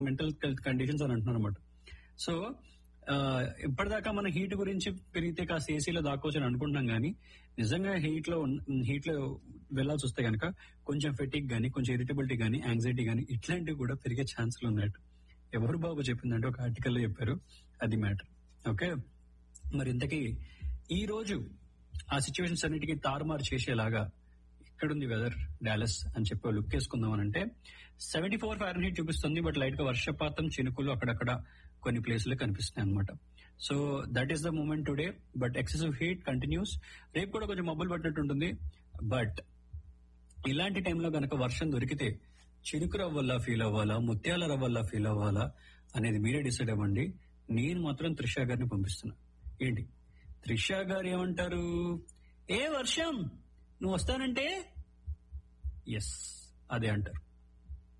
mental health conditions అని అంటున్నారు అనమాట సో ఆ, ఇప్పటిదాకా మన హీట్ గురించి పెరిగితే కాస్త ఏసీలో దాక్కోవచ్చు అని అనుకుంటున్నాం కానీ నిజంగా హీట్ లో హీట్ లో వెళ్లాల్సి వస్తే కనుక కొంచెం ఫెటిక్ గానీ కొంచెం ఇరిటబిలిటీ గానీ యాంగ్జైటీ గానీ ఇట్లాంటివి కూడా పెరిగే ఛాన్సులు ఉన్నట్టు ఎవరు బాబు చెప్పిందంటే ఒక ఆర్టికల్ లో చెప్పారు అది మ్యాటర్ ఓకే మరి ఇంతకీ ఈ రోజు ఆ సిచ్యువేషన్స్ అన్నిటికీ తారుమారు చేసేలాగా ఎక్కడుంది వెదర్ డాలస్ అని చెప్పి లుక్ వేసుకుందాం అని అంటే సెవెంటీ ఫోర్ ఫారెన్ హీట్ చూపిస్తుంది బట్ లైట్ గా వర్షపాతం చినుకులు అక్కడక్కడ కొన్ని ప్లేసులు కనిపిస్తున్నాయి అనమాట so that is the moment today but excessive heat continues రేపు కూడా కొంచెం మబ్బులు పట్టినట్టు ఉంటుంది బట్ ఇలాంటి టైంలో గనక వర్షం దొరికితే చినుకు రవ్వల్లా ఫీల్ అవ్వాలా ముత్యాల రవ్వల్లా ఫీల్ అవ్వాలా అనేది మీరే డిసైడ్ అవ్వండి నేను మాత్రం త్రిషా గారిని పంపిస్తున్నా ఏంటి త్రిషా గారు ఏమంటారు ఏ వర్షం నువ్వు వస్తానంటే ఎస్ అదే అంటారు